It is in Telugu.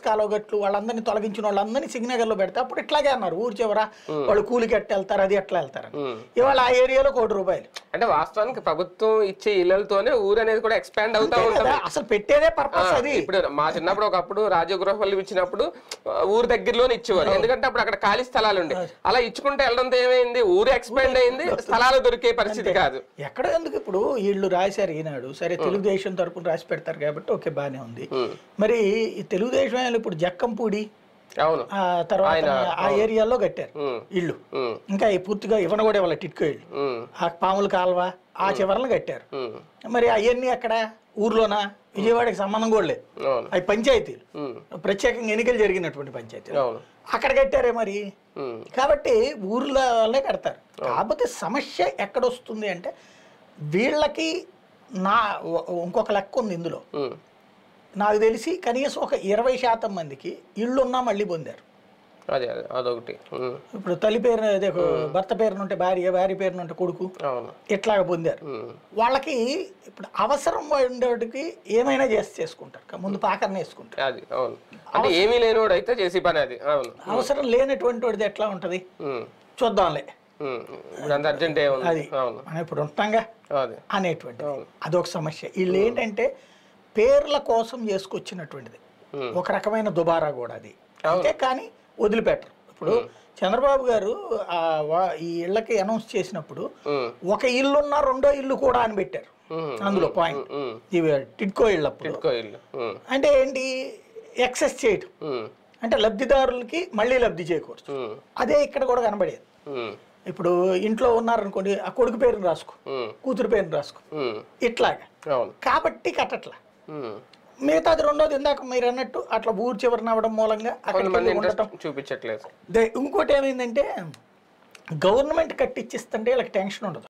కాలువగట్లు వాళ్ళందరినీ తొలగించిన వాళ్ళందరినీ సింగనగర్లో పెడితే అప్పుడు ఇట్లాగే అన్నారు ఊరు చివర వాళ్ళు కూలికి ఎట్ట వెళ్తారు అది ఎట్లా వెళ్తారు అని. ఉమ్. ఇవాళ ఆ ఏరియాలో కోటి రూపాయలు అంటే వాస్తవానికి ప్రభుత్వం ఇచ్చే ఇళ్లతోనే ఊరు అనేది కూడా ఎక్స్పాండ్ అవుతా అంతే ఉంటుంది కదా, అసలు పెట్టేదే పర్పస్ అది ఇప్పుడు మా చిన్నప్పుడు ఒకప్పుడు రాజగృహపల్లి ఇచ్చినప్పుడు ఆ, ఊరు దగ్గరలోనే ఇచ్చేవారు ఎందుకంటే అప్పుడు అక్కడ ఖాళీ స్థలాలు ఉండే అలా ఇచ్చుకుంటే వెళ్ళడంతో ఏమైంది ఊరు ఎక్స్పాండ్ అయింది స్థలాలు దొరికే పరిస్థితి కాదు ఎక్కడ ఎందుకు ఇప్పుడు వీళ్ళు రాశారు ఈనాడు సరే తెలుగుదేశం తరపున రాసి పెడతారు కాబట్టి ఓకే బానే ఉంది ఉమ్. మరి ఈ తెలుగుదేశం వాళ్ళు ఇప్పుడు జక్కంపూడి అవును ఆ తర్వాత ఆ ఏరియాలో కట్టారు ఉమ్. ఇల్లు ఉమ్. ఇంకా ఈ పూర్తిగా ఇవ్వన కూడా వాళ్ళ టిట్కో ఇల్లు ఉమ్. ఆ పాముల కాల్వ ఆ చివరలు కట్టారు ఉమ్. మరి అవన్నీ అక్కడ ఊర్లోనా విజయవాడకి సంబంధం కూడా లేదు అవును అవి పంచాయతీలు ఉమ్. ప్రత్యేకంగా ఎన్నికలు జరిగినటువంటి పంచాయతీలు అవును అక్కడ కట్టారే మరి ఉమ్. కాబట్టి ఊర్లోనే కడతారు కాకపోతే సమస్య ఎక్కడొస్తుంది అంటే వీళ్ళకి నా ఇంకొక లెక్క ఉంది ఇందులో ఉమ్. నాకు తెలిసి కనీసం ఒక ఇరవై శాతం మందికి ఇళ్ళున్నా మళ్ళీ పొందారు అదే అదే అదొకటి ఉమ్. ఇప్పుడు తల్లి పేరు అదే భర్త పేరునుంటే భార్య భార్య పేరునుంటే కొడుకు అవును ఇట్లాగ పొందారు ఉమ్. వాళ్ళకి ఇప్పుడు అవసరం ఉండేటికి ఏమైనా చేసి చేసుకుంటారు ముందు పాకరణ వేసుకుంటారు అది అవును అంటే ఏమీ లేనివాడు అయితే చేసి పని అది అవును అవసరం లేనటువంటి వాడిది ఎట్లా ఉంటుంది ఉమ్. చూద్దాంలే ఉమ్. ఇప్పుడు అంత అర్జెంట్ ఏముంది అది అవును మనం ఇప్పుడు ఉంటాంగా అది అనేటువంటి అదొక సమస్య వీళ్ళు ఏంటంటే పేర్ల కోసం చేసుకొచ్చినటువంటిది Hmm. ఒక రకమైన దుబారా కూడా అది అంతే కానీ వదిలిపెట్టరు ఇప్పుడు చంద్రబాబు గారు ఆ వా- ఈ ఇళ్ళకి అనౌన్స్ చేసినప్పుడు ఉమ్. ఒక ఇల్లున్న రెండో ఇల్లు కూడా అని పెట్టారు ఉమ్. అందులో పాయింట్ ఉమ్. ఇవి టిడ్కో ఇళ్ళప్పుడు టిట్కో ఇల్లు ఉమ్. అంటే ఏంటి ఎక్సెస్ చేయటం ఉమ్. అంటే లబ్ధిదారులకి మళ్ళీ లబ్ధి చేకూర్చు ఉమ్. అదే ఇక్కడ కూడా కనబడేది ఉమ్. ఇప్పుడు ఇంట్లో ఉన్నారనుకోండి ఆ కొడుకు పేరుని రాసుకో ఉమ్. కూతురు పేరుని రాసుకో ఉమ్. ఇట్లాగా అవును కాబట్టి కట్టట్లా ఉమ్. మిగతాది రెండోది ఇందాక మీరు అన్నట్టు అట్లా ఊరు చివరన అవ్వడం మూలంగా అక్కడికి కొంతమంది వెళ్ళి ఇంట్రెస్ట్ ఉండటం చూపించట్లేదు దే- ఇంకోటి ఏమైందంటే గవర్నమెంట్ కట్టిచ్చిస్తుంటే వీళ్ళకి టెన్షన్ ఉండదు